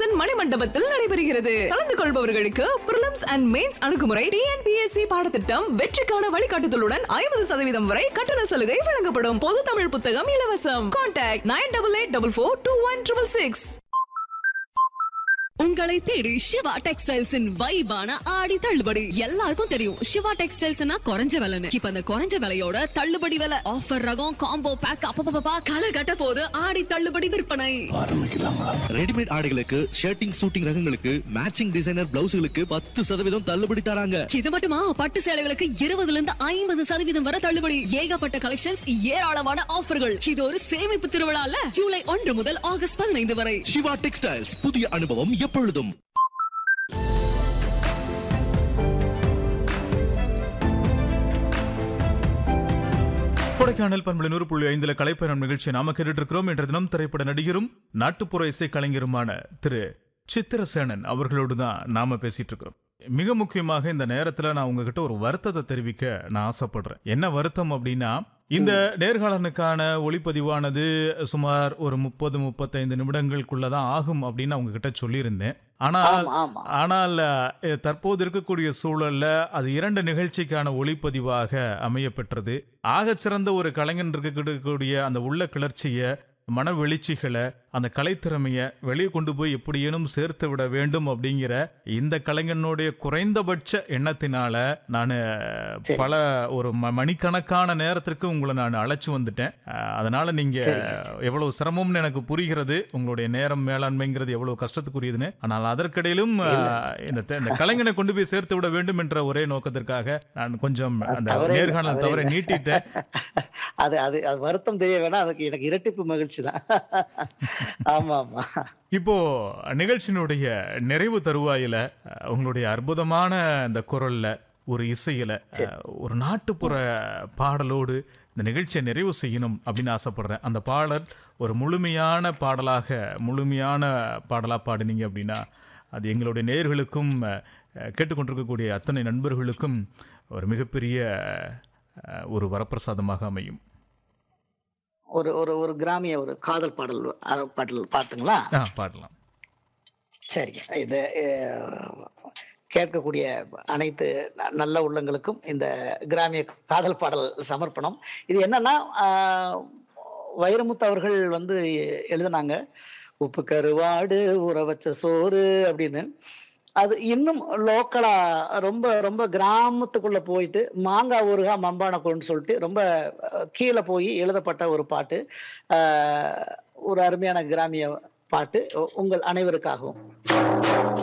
ஸ்ரீனிவாசன் மணிமண்டபத்தில் நடைபெறுகிறது கலந்து கொள்பவர்களுக்கு பிரிலிம்ஸ் அண்ட் மெயின்ஸ் அணுகுமுறை டிஎன்பிஎஸ்சி பாடத்திட்டம் வெற்றிக்கான வழிகாட்டுதலுடன் ஐம்பது சதவீதம் வரை கட்டண சலுகை வழங்கப்படும் பொது தமிழ் புத்தகம் இலவசம் contact nine double eight double four two one triple six உங்களை தேடி சிவா டெக்ஸ்டைல்ஸின் வைபான ஆடி தள்ளுபடி எல்லாருக்கும் தெரியும் சிவா டெக்ஸ்டைல்ஸ்னா குறைஞ்ச விலைன்னு இப்ப அந்த குறைஞ்ச விலையோட தள்ளுபடி விலை ஆஃபர் ரகம் காம்போ பேக் அப்பப்பா களை கட்ட போது ஆடி தள்ளுபடி விற்பனை ரெடிமேட் ஆடைகளுக்கு ஷர்ட்டிங் சூட்டிங் ரகங்களுக்கு மேட்சிங் டிசைனர் பிளவுஸ்களுக்கு பத்து சதவீதம் தள்ளுபடி தராங்க இது மட்டுமா பட்டு சேலைகளுக்கு இருபதுல இருந்து ஐம்பது சதவீதம் வரை தள்ளுபடி ஏகப்பட்ட கலெக்ஷன்ஸ் ஏராளமான ஆஃபர்கள் இது ஒரு சேமிப்பு திருவிழால ஜூலை ஒன்று முதல் ஆகஸ்ட் பதினைந்து வரை சிவா டெக்ஸ்டைல்ஸ் புதிய அனுபவம் எப்பொழுதும் கொடைக்கானல் பண்பலை நூறு புள்ளி ஐந்துல கலைப்பயணம் நிகழ்ச்சி நாம கேட்டுட்டு இருக்கிறோம் என்ற தினம் திரைப்பட நடிகரும் நாட்டுப்புற இசை கலைஞருமான திரு சித்திரசேனன் அவர்களோடு தான் நாம பேசிட்டு இருக்கிறோம் மிக முக்கியமாக இந்த நேரத்துல நான் உங்ககிட்ட ஒரு வருத்தத்தை தெரிவிக்க நான் ஆசைப்படுறேன் என்ன வருத்தம் அப்படின்னா இந்த நேர்காணலுக்கான ஒளிப்பதிவானது சுமார் ஒரு முப்பது முப்பத்தைந்து நிமிடங்களுக்குள்ள தான் ஆகும் அப்படின்னு அவங்க கிட்ட சொல்லியிருந்தேன் ஆனால் ஆமா, ஆமா. ஆனால் அஹ், தற்போது இருக்கக்கூடிய சூழல்ல அது இரண்டு நிகழ்ச்சிக்கான ஒளிப்பதிவாக அமையப்பெற்றது ஆகச்சிறந்த ஒரு கலைஞன் இருக்கக்கூடிய அந்த உள்ள கிளர்ச்சியை மன வெளிச்சிகளை அந்த கலைத்திறமைய வெளியே கொண்டு போய் எப்படியேனும் சேர்த்து விட வேண்டும் அப்படிங்கிற இந்த கலைஞனுடைய குறைந்தபட்ச எண்ணத்தினால நான் பல ஒரு ம- மணிக்கணக்கான நேரத்திற்கு உங்களை நான் அழைச்சு வந்துட்டேன் அஹ், அதனால நீங்க எவ்வளவு சிரமம்னு எனக்கு புரிகிறது உங்களுடைய நேரம் மேலாண்மைங்கிறது எவ்வளவு கஷ்டத்துக்குரியதுன்னு ஆனால் அதற்கிடையிலும் அஹ், இந்த தெ- இந்த கலைஞனை கொண்டு போய் சேர்த்து விட வேண்டும் என்ற ஒரே நோக்கத்திற்காக நான் கொஞ்சம் அந்த தவறே இல்லை, நேர்காணல் தவறே தவறை இல்லை. நீட்டிட்டேன் அது அது அது வருத்தம் தெரிய வேணாம் அதுக்கு எனக்கு இரட்டிப்பு மகிழ்ச்சி தான் ஆமா ஆமா இப்போ நிகழ்ச்சியினுடைய நிறைவு தருவாயில அஹ், உங்களுடைய அற்புதமான அந்த குரல்ல ஒரு இசையில அஹ், ஒரு நாட்டுப்புற பாடலோடு இந்த நிகழ்ச்சியை நிறைவு செய்யணும் அப்படின்னு ஆசைப்படுறேன் அந்த பாடல் ஒரு முழுமையான பாடலாக முழுமையான பாடலா பாடினீங்க அப்படின்னா அது எங்களுடைய நேயர்களுக்கும் அஹ், அஹ், கேட்டுக்கொண்டிருக்கக்கூடிய அத்தனை நண்பர்களுக்கும் ஒரு மிகப்பெரிய அஹ், ஒரு வரப்பிரசாதமாக அமையும் ஒரு ஒரு ஒரு கிராமிய ஒரு காதல் பாடல் அஹ், பாடல் பாட்டுங்களா ஆ பாடலாம் சரிங்க இது அஹ், கேட்கக்கூடிய அனைத்து ந- நல்ல உள்ளங்களுக்கும் இந்த கிராமிய காதல் பாடல் சமர்ப்பணம் இது என்னன்னா ஆஹ், வைரமுத்து அவர்கள் வந்து எழுதினாங்க உப்பு கருவாடு ஊற வச்ச சோறு அப்படின்னு அது இன்னும் லோக்கலா ரொம்ப ரொம்ப கிராமத்துக்குள்ள போயிட்டு மாங்காய் ஊறுகாய் மம்பானக்குன்னு சொல்லிட்டு ரொம்ப அஹ், கீழே போய் எழுதப்பட்ட ஒரு பாட்டு ஆஹ், ஒரு அருமையான கிராமிய பாட்டு உ- உங்கள் அனைவருக்காகவும்